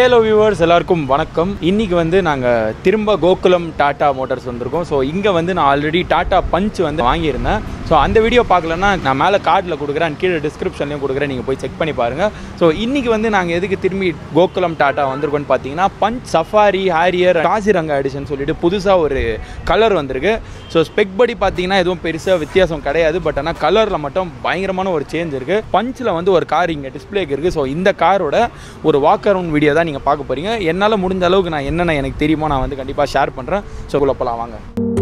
Halo viewers எல்லாருக்கும் வணக்கம் இன்னைக்கு வந்து நாங்கள் திரும்ப கோகுலம் டாடா மோட்டார்ஸ் வந்திருக்கோம் ஸோ இங்கே வந்து நான் ஆல்ரெடி டாடா பஞ்ச் வந்து வாங்கியிருந்தேன் ஸோ அந்த வீடியோ பார்க்கலன்னா நான் மேலே கார்டில் கொடுக்குறேன் and கீழே டிஸ்கிரிப்ஷன்லையும் கொடுக்குறேன் நீங்கள் போய் செக் பண்ணி பாருங்கள் ஸோ இன்னைக்கு வந்து நாங்கள் எதுக்கு திரும்பி கோகுலம் டாடா வந்திருக்கோம்னு பார்த்தீங்கன்னா Punch Safari Harrier Kaziranga edition சொல்லிட்டு புதுசாக ஒரு கலர் வந்திருக்கு ஸோ ஸ்பெக் படி பார்த்தீங்கன்னா எதுவும் பெருசாக வித்தியாசம் கிடையாது பட் ஆனால் கலரில் மட்டும் பயங்கரமான ஒரு சேஞ்ச் இருக்குது பஞ்சில் வந்து ஒரு கார் இங்கே டிஸ்பிளேக்கு இருக்குது ஸோ இந்த காரோட ஒரு வாக் அரவுண்ட் வீடியோ தான் நீங்கள் பார்க்க போகிறீங்க என்னால் முடிஞ்ச அளவுக்கு நான் என்னென்ன எனக்கு தெரியுமோ நான் வந்து கண்டிப்பாக ஷேர் பண்ணுறேன் ஸோ குழப்பலாம் வாங்க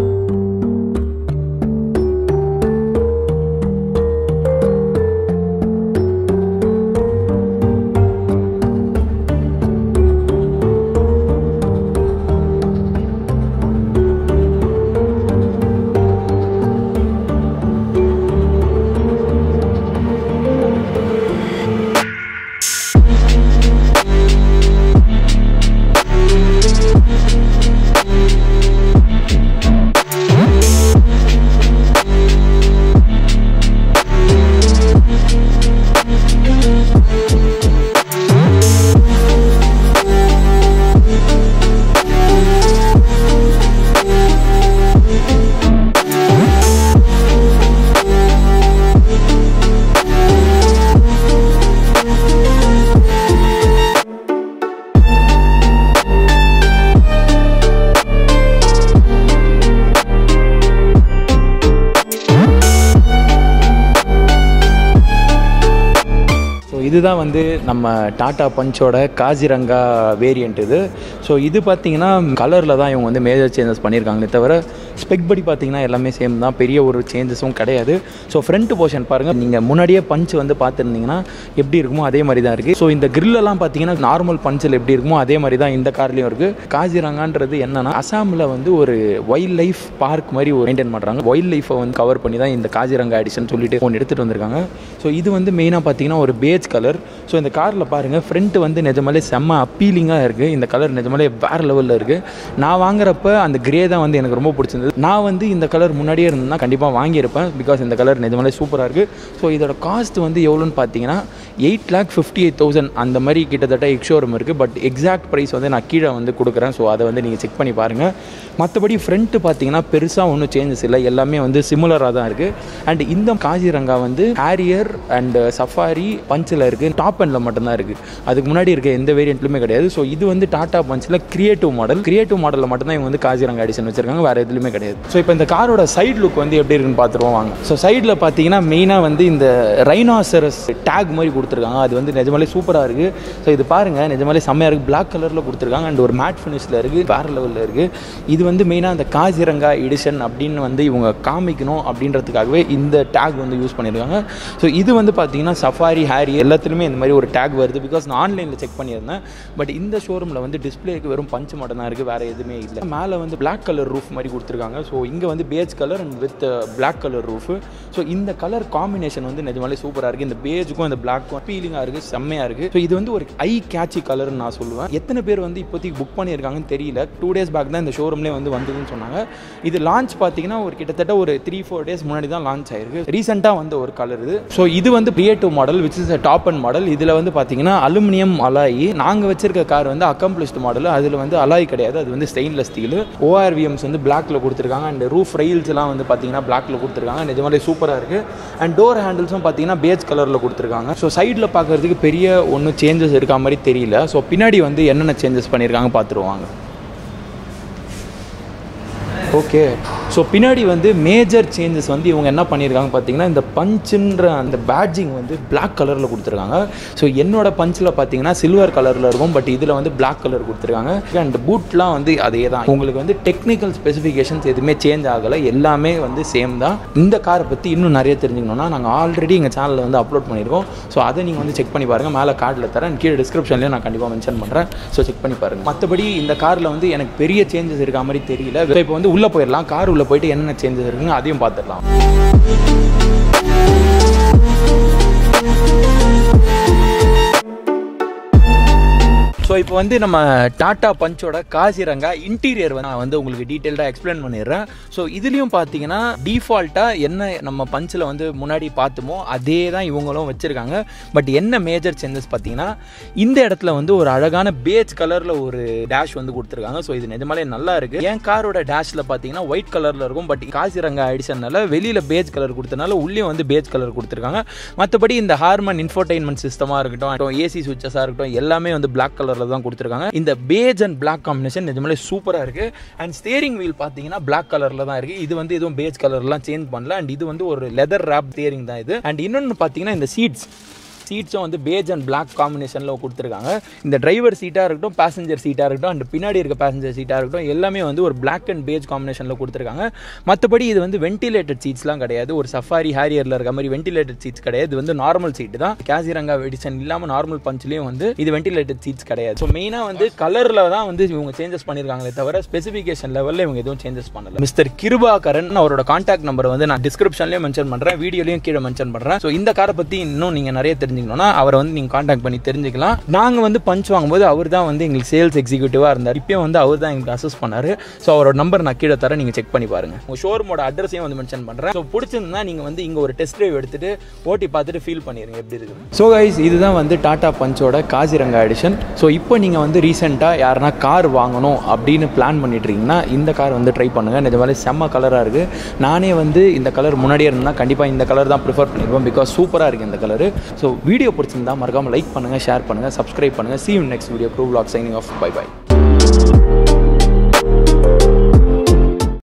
ஸோ இதுதான் வந்து நம்ம டாடா பஞ்சோட காசிரங்கா வேரியண்ட் இது ஸோ இது பார்த்தீங்கன்னா கலரில் தான் இவங்க வந்து மேஜர் சேஞ்சஸ் பண்ணியிருக்காங்களே தவிர ஸ்பெக் படி பார்த்தீங்கன்னா எல்லாமே சேம் தான் பெரிய ஒரு சேஞ்சஸும் கிடையாது ஸோ ஃப்ரண்ட் போர்ஷன் பாருங்கள் நீங்கள் முன்னாடியே பஞ்ச் வந்து பார்த்துருந்தீங்கன்னா எப்படி இருக்குமோ அதே மாதிரி தான் இருக்குது ஸோ இந்த கிரில்லெல்லாம் பார்த்தீங்கன்னா நார்மல் பஞ்சில் எப்படி இருக்குமோ அதே மாதிரி தான் இந்த கார்லேயும் இருக்குது காசிரங்கான்றது என்னன்னா அசாமில் வந்து ஒரு வைல்ட் லைஃப் பார்க் மாதிரி மெயின்டைன் பண்ணுறாங்க வைல்ட் லைஃப்பை வந்து கவர் பண்ணி தான் இந்த காசிரங்கா எடிஷன் சொல்லிட்டு ஒன்று எடுத்துகிட்டு வந்திருக்காங்க ஸோ இது வந்து மெயினாக பார்த்தீங்கன்னா ஒரு பேஜ் கலர் ஸோ இந்த காரில் பாருங்கள் ஃப்ரண்ட் வந்து நிஜமாலே செம்ம அப்பீலிங்காக இருக்குது இந்த கலர் நிஜமாலே வேறு லெவலில் இருக்குது நான் வாங்குறப்ப அந்த கிரே தான் வந்து எனக்கு ரொம்ப பிடிச்சிருந்தது நான் வந்து இந்த கலர் முன்னாடியே இருந்தேன்னா கண்டிப்பாக வாங்கியிருப்பேன் பிகாஸ் இந்த கலர் நிஜமாலே சூப்பராக இருக்குது ஸோ இதோட காஸ்ட் வந்து எவ்வளோன்னு பார்த்தீங்கன்னா eight lakh fifty eight thousand அந்த மாதிரி கிட்டத்தட்ட எக்ஷோரம் இருக்குது பட் எக்ஸாக்ட் ப்ரைஸ் வந்து நான் கீழே வந்து கொடுக்குறேன் ஸோ அதை வந்து நீங்கள் செக் பண்ணி பாருங்கள் மற்றபடி ஃப்ரண்ட்டு பார்த்தீங்கன்னா பெருசாக ஒன்றும் சேஞ்சஸ் இல்லை எல்லாமே வந்து சிமிலராக தான் இருக்குது அண்ட் இந்த காசிரங்கா வந்து ஹேரியர் அண்ட் சஃபாரி பஞ்சில் இருக்குது டாப் அண்டில் மட்டும்தான் இருக்குது அதுக்கு முன்னாடி இருக்க எந்த வேரியண்ட்லுமே கிடையாது ஸோ இது வந்து டாடா பஞ்சில் கிரியேட்டிவ் மாடல் கிரியேட்டிவ் மாடலில் மட்டும்தான் இவங்க வந்து காசிரங்கா எடிஷன் வச்சிருக்காங்க வேறு எதுலையுமே கிடையாது ஸோ இப்போ இந்த காரோட சைடு லுக் வந்து எப்படி இருக்குன்னு பார்த்துருவோம் வாங்க ஸோ சைடில் பார்த்தீங்கன்னா மெயினாக வந்து இந்த ரைனாசரஸ் டேக் மாதிரி கொடுத்துருக்காங்க அது வந்து நிஜமாலே சூப்பராக இருக்குது ஸோ இது பாருங்கள் நிஜமாலே செம்மையாக இருக்குது பிளாக் கலரில் கொடுத்துருக்காங்க அண்ட் ஒரு மேட் ஃபினிஷில் இருக்குது வேறு லெவலில் இருக்குது இது வந்து மெயினாக அந்த காசிரங்கா எடிஷன் அப்படின்னு வந்து இவங்க காமிக்கணும் அப்படின்றதுக்காகவே இந்த டேக் வந்து யூஸ் பண்ணியிருக்காங்க ஸோ இது வந்து பார்த்தீங்கன்னா சஃபாரி ஹேரி எல்லாத்துலேயுமே இந்த மாதிரி ஒரு டேக் வருது பிகாஸ் நான் ஆன்லைனில் செக் பண்ணியிருந்தேன் பட் இந்த ஷோரூமில் வந்து டிஸ்பிளேக்கு வெறும் பஞ்ச் மட்டும் தான் இருக்குது வேறு எதுவுமே இல்லை மேலே வந்து பிளாக் கலர் ரூஃப் மாதிரி கொடுத்துருக்காங்க ஸோ இங்கே வந்து beige colour and with black colour roof so இந்த கலர் காம்பினேஷன் வந்து நிஜமாலே சூப்பராக இருக்குது இந்த பேஜுக்கும் இந்த பிளாக்கும் ஃபீலிங்காக இருக்குது செம்மையாக இருக்குது ஸோ இது வந்து ஒரு ஐ கேட்சி கலர்னு நான் சொல்லுவேன் எத்தனை பேர் வந்து இப்போதைக்கு புக் பண்ணியிருக்காங்கன்னு தெரியல டூ டேஸ் பேக் தான் இந்த ஷோரூம்லேயே வந்து வந்ததுன்னு சொன்னாங்க இது லான்ச் பார்த்தீங்கன்னா ஒரு கிட்டத்தட்ட ஒரு த்ரீ ஃபோர் டேஸ் முன்னாடி தான் லான்ச் ஆயிருக்கு ரீசெண்டாக வந்து ஒரு கலர் இது ஸோ இது வந்து creative model which is top and model இதில் வந்து பார்த்தீங்கன்னா அலுமினியம் அலாயி நாங்கள் வச்சிருக்க கார் வந்து அக்கம்ப்ளிஷ்டு மாடல் அதில் வந்து அலாய் கிடையாது அது வந்து ஸ்டெயின்லெஸ் ஸ்டீல் ஓஆர்விஎம்ஸ் வந்து பிளாக்ல கொடுத்துருக்காங்க அண்ட் ரூஃப் ரெயில்ஸ் எல்லாம் வந்து பார்த்தீங்கன்னா பிளாக்ல கொடுத்துருக்காங்க நிஜமாலே சூப்பராக இருக்குது அண்ட் டோர் ஹேண்டில்ஸும் பார்த்தீங்கன்னா பேஜ் கலரில் கொடுத்துருக்காங்க ஸோ சைடில் பார்க்கறதுக்கு பெரிய ஒன்றும் சேஞ்சஸ் இருக்கா மாதிரி தெரியல ஸோ பின்னாடி வந்து என்னென்ன சேஞ்சஸ் பண்ணியிருக்காங்க பார்த்துருவாங்க ஓகே ஸோ பின்னாடி வந்து மேஜர் சேஞ்சஸ் வந்து இவங்க என்ன பண்ணியிருக்காங்க பார்த்தீங்கன்னா இந்த பஞ்சுன்ற அந்த பேட்ஜிங் வந்து Black கலரில் கொடுத்துருக்காங்க ஸோ என்னோட பஞ்சில் பார்த்தீங்கன்னா சில்வர் கலரில் இருக்கும் பட் இதில் வந்து Black கலர் கொடுத்துருக்காங்க அண்ட் பூட்லாம் வந்து அதே தான் உங்களுக்கு வந்து டெக்னிக்கல் ஸ்பெசிஃபிகேஷன்ஸ் எதுவுமே சேஞ்ச் ஆகலை எல்லாமே வந்து சேம் தான் இந்த காரை பற்றி இன்னும் நிறைய தெரிஞ்சுக்கணும்னா நாங்கள் ஆல்ரெடி எங்கள் சேனலில் வந்து அப்லோட் பண்ணியிருக்கோம் ஸோ அதை நீங்கள் வந்து செக் பண்ணி பாருங்கள் மேலே கார்டில் தரேன் கீழே டிஸ்கிரிப்ஷன்லேயும் நான் கண்டிப்பாக மென்ஷன் பண்ணுறேன் ஸோ செக் பண்ணி பாருங்கள் மற்றபடி இந்த காரில் வந்து எனக்கு பெரிய சேஞ்சஸ் இருக்க மாதிரி தெரியல இப்போ வந்து உள்ளே போயிடலாம் கார் உள்ளே போயிட்டு என்னென்ன சேஞ்சஸ் இருக்குங்க அதையும் பார்த்துடலாம் ஸோ ஸோ இப்போ வந்து நம்ம டாடா பஞ்சோட காசிரங்கா இன்டீரியர் வந்து நான் வந்து உங்களுக்கு டீட்டெயில்டாக எக்ஸ்பிளைன் பண்ணிடுறேன் ஸோ இதுலேயும் பார்த்தீங்கன்னா டிஃபால்ட்டாக என்ன நம்ம பஞ்சில் வந்து முன்னாடி பார்த்தோமோ அதே தான் இவங்களும் வச்சுருக்காங்க பட் என்ன மேஜர் சேஞ்சஸ் பார்த்தீங்கன்னா இந்த இடத்துல வந்து ஒரு அழகான பேஜ் கலரில் ஒரு டேஷ் வந்து கொடுத்துருக்காங்க ஸோ இது நிஜமாலே நல்லா இருக்குது என் காரோட டேஷில் பார்த்தீங்கன்னா ஒயிட் கலரில் இருக்கும் பட் காசிரங்கா எடிஷன்னால வெளியில் பேஜ் கலர் கொடுத்தனால உள்ளே வந்து பேஜ் கலர் கொடுத்துருக்காங்க மற்றபடி இந்த ஹார்மன் இன்ஃபோர்டைன்மெண்ட் சிஸ்டமாக இருக்கட்டும் ஏசி சுவிச்சஸாக இருக்கட்டும் எல்லாமே வந்து பிளாக் கலரில் தான் கொடுத்துருக்காங்க இந்த பேஜ் அண்ட் பிளாக் காம்பினேஷன் நிஜமாலே சூப்பராக இருக்குது அண்ட் ஸ்டேரிங் வீல் பார்த்தீங்கன்னா பிளாக் கலரில் தான் இருக்குது இது வந்து எதுவும் பேஜ் கலர்லாம் சேஞ்ச் பண்ணல அண்ட் இது வந்து ஒரு லெதர் ரேப் ஸ்டேரிங் தான் இது அண்ட் இன்னொன்று பார்த்தீங்கன்னா இந்த சீட்ஸ் சீட்ஸும் வந்து பேஜ் அண்ட் பிளாக் காம்பினேஷனில் கொடுத்துருக்காங்க இந்த டிரைவர் சீட்டாக இருக்கட்டும் பேசஞ்சர் சீட்டாக இருக்கட்டும் அண்ட் பின்னாடி இருக்க பேசஞ்சர் சீட்டாக இருக்கட்டும் எல்லாமே வந்து ஒரு பிளாக் அண்ட் பேஜ் காம்பினேஷனில் கொடுத்துருக்காங்க மற்றபடி இது வந்து வென்டிலேட்டட் சீட்ஸ்லாம் கிடையாது ஒரு சஃபாரி ஹேரியரில் இருக்க மாதிரி வென்டிலேட்டட் சீட்ஸ் கிடையாது இது வந்து நார்மல் சீட்டு தான் கேசிரங்கா எடிஷன் இல்லாமல் நார்மல் பஞ்ச்லேயும் வந்து இது வென்டிலேட்டட் சீட்ஸ் கிடையாது ஸோ மெயினாக வந்து கலரில் தான் வந்து இவங்க சேஞ்சஸ் பண்ணியிருக்காங்களே தவிர ஸ்பெசிஃபிகேஷன் லெவலில் இவங்க எதுவும் சேஞ்சஸ் பண்ணல மிஸ்டர் கிருபாகரன் அவரோட கான்டாக்ட் நம்பர் வந்து நான் டிஸ்கிரிப்ஷன்லேயும் மென்ஷன் பண்ணுறேன் வீடியோலையும் கீழே மென்ஷன் பண்ணுறேன் ஸோ இந்த காரை பற்றி இன்னும் நீங்கள் நிறைய தெரிஞ்சுக்கணும்னா அவரை வந்து நீங்கள் காண்டாக்ட் பண்ணி தெரிஞ்சுக்கலாம் நாங்கள் வந்து பஞ்ச் வாங்கும்போது அவர் தான் வந்து எங்களுக்கு சேல்ஸ் எக்ஸிக்யூட்டிவாக இருந்தார் இப்போயும் வந்து அவர் தான் எங்களுக்கு அசஸ் பண்ணார் ஸோ அவரோட நம்பர் நான் கீழே தரேன் நீங்கள் செக் பண்ணி பாருங்கள் உங்கள் ஷோரூமோட அட்ரஸையும் வந்து மென்ஷன் பண்ணுறேன் ஸோ பிடிச்சிருந்தா நீங்கள் வந்து இங்கே ஒரு டெஸ்ட் ட்ரைவ் எடுத்துட்டு ஓட்டி பார்த்துட்டு ஃபீல் பண்ணிடுங்க எப்படி இருக்குது ஸோ கைஸ் இதுதான் வந்து டாடா பஞ்சோட காசிரங்கா எடிஷன் ஸோ இப்போ நீங்கள் வந்து ரீசெண்டாக யாருனா கார் வாங்கணும் அப்படின்னு பிளான் பண்ணிட்டு இருக்கீங்கன்னா இந்த கார் வந்து ட்ரை பண்ணுங்கள் நிஜமாலே செம்ம கலராக இருக்குது நானே வந்து இந்த கலர் முன்னாடியே இருந்தால் கண்டிப்பாக இந்த கலர் தான் ப்ரிஃபர் பண்ணிருப்பேன் பிகாஸ் சூப்பராக இருக்குது இந்த கலர் ஸோ வீடியோ பிடிச்சிருந்தா மறக்காமல் லைக் பண்ணுங்கள் ஷேர் பண்ணுங்கள் சப்ஸ்கிரைப் பண்ணுங்கள் see you next video bro vlog signing off bye by